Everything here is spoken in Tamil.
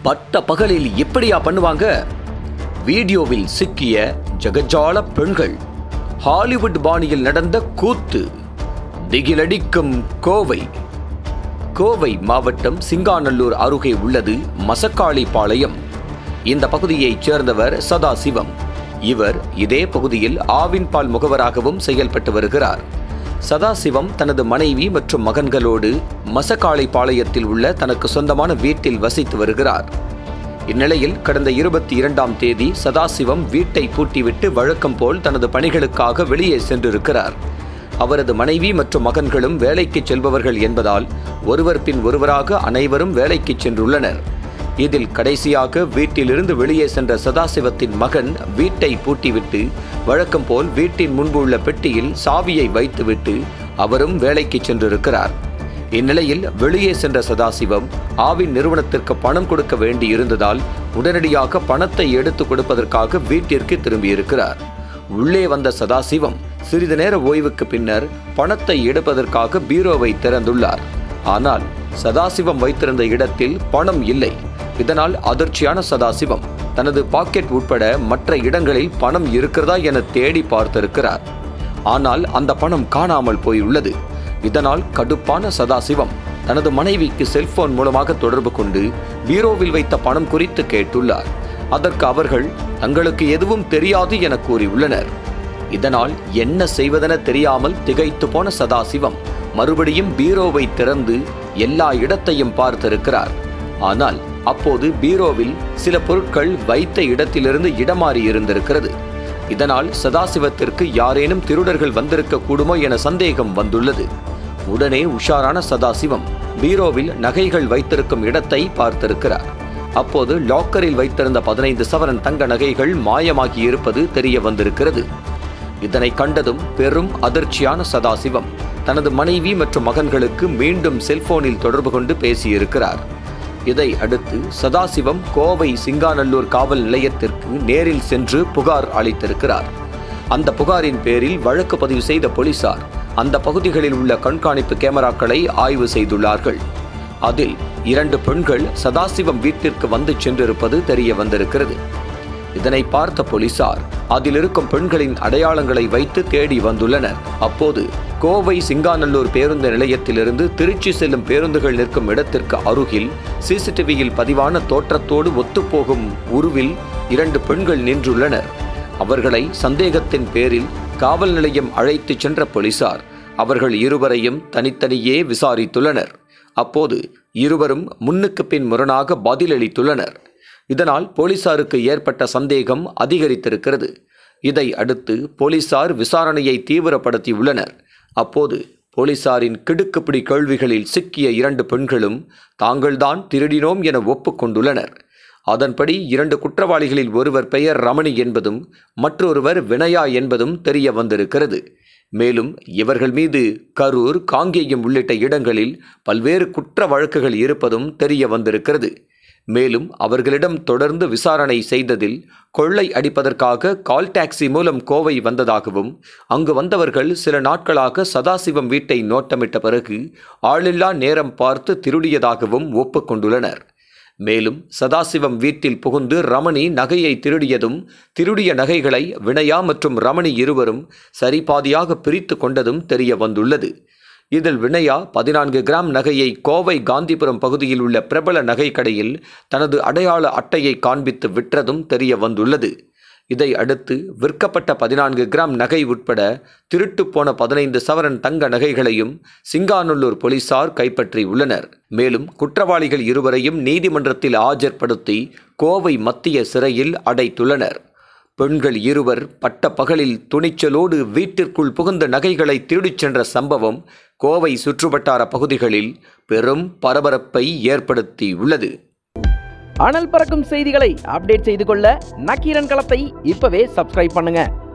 பட்ட பகலில் எப்படியா பண்ணுவாங்க வீடியோவில் சிக்கிய ஜகஜால பெண்கள் ஹாலிவுட் பாணியில் நடந்த கூத்து திகிலடிக்கும் கோவை கோவை மாவட்டம் சிங்காநல்லூர் அருகே உள்ளது மசக்காளி பாளையம் இந்த பகுதியைச் சேர்ந்தவர் சதாசிவம் இவர் இதே பகுதியில் ஆவின் பால் முகவராகவும் செயல்பட்டு வருகிறார் சதாசிவம் தனது மனைவி மற்றும் மகன்களோடு மசக்காளி பாளையத்தில் உள்ள தனக்கு சொந்தமான வீட்டில் வசித்து வருகிறார் இந்நிலையில் கடந்த இருபத்தி இரண்டாம் தேதி சதாசிவம் வீட்டை பூட்டிவிட்டு வழக்கம் போல் தனது பணிகளுக்காக வெளியே சென்றிருக்கிறார் அவரது மனைவி மற்றும் மகன்களும் வேலைக்கு செல்பவர்கள் என்பதால் ஒருவர் பின் ஒருவராக அனைவரும் வேலைக்கு சென்றுள்ளனர் இதில் கடைசியாக வீட்டிலிருந்து வெளியே சென்ற சதாசிவத்தின் மகன் வீட்டை பூட்டிவிட்டு வழக்கம் போல் வீட்டின் முன்பு உள்ள பெட்டியில் சாவியை வைத்துவிட்டு அவரும் வேலைக்கு சென்றிருக்கிறார் இந்நிலையில் வெளியே சென்ற சதாசிவம் ஆவின் நிறுவனத்திற்கு பணம் கொடுக்க வேண்டியிருந்ததால் உடனடியாக பணத்தை எடுத்து கொடுப்பதற்காக வீட்டிற்கு திரும்பியிருக்கிறார் உள்ளே வந்த சதாசிவம் சிறிது நேர ஓய்வுக்கு பின்னர் பணத்தை எடுப்பதற்காக பீரோவை திறந்துள்ளார் ஆனால் சதாசிவம் வைத்திருந்த இடத்தில் பணம் இல்லை இதனால் அதிர்ச்சியான சதாசிவம் தனது பாக்கெட் உட்பட மற்ற இடங்களில் பணம் இருக்கிறதா என தேடி பார்த்திருக்கிறார் ஆனால் அந்த பணம் காணாமல் போயுள்ளது இதனால் கடுப்பான சதாசிவம் தனது மனைவிக்கு செல்போன் மூலமாக தொடர்பு கொண்டு பீரோவில் வைத்த பணம் குறித்து கேட்டுள்ளார் அதற்கு அவர்கள் தங்களுக்கு எதுவும் தெரியாது என கூறியுள்ளனர் இதனால் என்ன செய்வதென தெரியாமல் திகைத்து போன சதாசிவம் மறுபடியும் பீரோவை திறந்து எல்லா இடத்தையும் பார்த்திருக்கிறார் ஆனால் அப்போது பீரோவில் சில பொருட்கள் வைத்த இடத்திலிருந்து இடமாறி இருந்திருக்கிறது இதனால் சதாசிவத்திற்கு யாரேனும் திருடர்கள் வந்திருக்க கூடுமோ என சந்தேகம் வந்துள்ளது உடனே உஷாரான சதாசிவம் பீரோவில் நகைகள் வைத்திருக்கும் இடத்தை பார்த்திருக்கிறார் அப்போது லாக்கரில் வைத்திருந்த பதினைந்து சவரன் தங்க நகைகள் மாயமாகி இருப்பது தெரிய வந்திருக்கிறது இதனை கண்டதும் பெரும் அதிர்ச்சியான சதாசிவம் தனது மனைவி மற்றும் மகன்களுக்கு மீண்டும் செல்போனில் தொடர்பு கொண்டு பேசியிருக்கிறார் இதை அடுத்து சதாசிவம் கோவை சிங்காநல்லூர் காவல் நிலையத்திற்கு நேரில் சென்று புகார் அளித்திருக்கிறார் அந்த புகாரின் பேரில் வழக்கு பதிவு செய்த போலீசார் அந்த பகுதிகளில் உள்ள கண்காணிப்பு கேமராக்களை ஆய்வு செய்துள்ளார்கள் அதில் இரண்டு பெண்கள் சதாசிவம் வீட்டிற்கு வந்து சென்றிருப்பது தெரிய வந்திருக்கிறது இதனை பார்த்த போலீசார் அதில் இருக்கும் பெண்களின் அடையாளங்களை வைத்து தேடி வந்துள்ளனர் அப்போது கோவை சிங்காநல்லூர் பேருந்து நிலையத்திலிருந்து திருச்சி செல்லும் பேருந்துகள் நிற்கும் இடத்திற்கு அருகில் சிசிடிவியில் பதிவான தோற்றத்தோடு ஒத்துப்போகும் உருவில் இரண்டு பெண்கள் நின்றுள்ளனர் அவர்களை சந்தேகத்தின் பேரில் காவல் நிலையம் அழைத்துச் சென்ற போலீசார் அவர்கள் இருவரையும் தனித்தனியே விசாரித்துள்ளனர் அப்போது இருவரும் முன்னுக்கு பின் முரணாக பதிலளித்துள்ளனர் இதனால் போலீசாருக்கு ஏற்பட்ட சந்தேகம் அதிகரித்திருக்கிறது இதை அடுத்து போலீசார் விசாரணையை தீவிரப்படுத்தியுள்ளனர் அப்போது போலீசாரின் கிடுக்குப்பிடி கேள்விகளில் சிக்கிய இரண்டு பெண்களும் தாங்கள்தான் திருடினோம் என ஒப்புக்கொண்டுள்ளனர் அதன்படி இரண்டு குற்றவாளிகளில் ஒருவர் பெயர் ரமணி என்பதும் மற்றொருவர் வினயா என்பதும் தெரிய வந்திருக்கிறது மேலும் இவர்கள் மீது கரூர் காங்கேயம் உள்ளிட்ட இடங்களில் பல்வேறு குற்ற வழக்குகள் இருப்பதும் தெரிய வந்திருக்கிறது மேலும் அவர்களிடம் தொடர்ந்து விசாரணை செய்ததில் கொள்ளை அடிப்பதற்காக கால் டாக்ஸி மூலம் கோவை வந்ததாகவும் அங்கு வந்தவர்கள் சில நாட்களாக சதாசிவம் வீட்டை நோட்டமிட்ட பிறகு ஆளில்லா நேரம் பார்த்து திருடியதாகவும் ஒப்புக்கொண்டுள்ளனர் மேலும் சதாசிவம் வீட்டில் புகுந்து ரமணி நகையை திருடியதும் திருடிய நகைகளை வினயா மற்றும் ரமணி இருவரும் சரிபாதியாக பிரித்து கொண்டதும் தெரிய வந்துள்ளது இதில் வினயா பதினான்கு கிராம் நகையை கோவை காந்திபுரம் பகுதியில் உள்ள பிரபல நகை கடையில் தனது அடையாள அட்டையை காண்பித்து விற்றதும் தெரிய வந்துள்ளது இதை அடுத்து விற்கப்பட்ட பதினான்கு கிராம் நகை உட்பட திருட்டு போன பதினைந்து சவரன் தங்க நகைகளையும் சிங்காநல்லூர் போலீசார் கைப்பற்றியுள்ளனர் மேலும் குற்றவாளிகள் இருவரையும் நீதிமன்றத்தில் ஆஜர்படுத்தி கோவை மத்திய சிறையில் அடைத்துள்ளனர் பெண்கள் இருவர் பட்ட பகலில் துணிச்சலோடு வீட்டிற்குள் புகுந்த நகைகளை திருடிச் சென்ற சம்பவம் கோவை சுற்றுவட்டார பகுதிகளில் பெரும் பரபரப்பை ஏற்படுத்தியுள்ளது அனல் பறக்கும் செய்திகளை அப்டேட் செய்து கொள்ள நக்கீரன் களத்தை இப்பவே சப்ஸ்கிரைப் பண்ணுங்க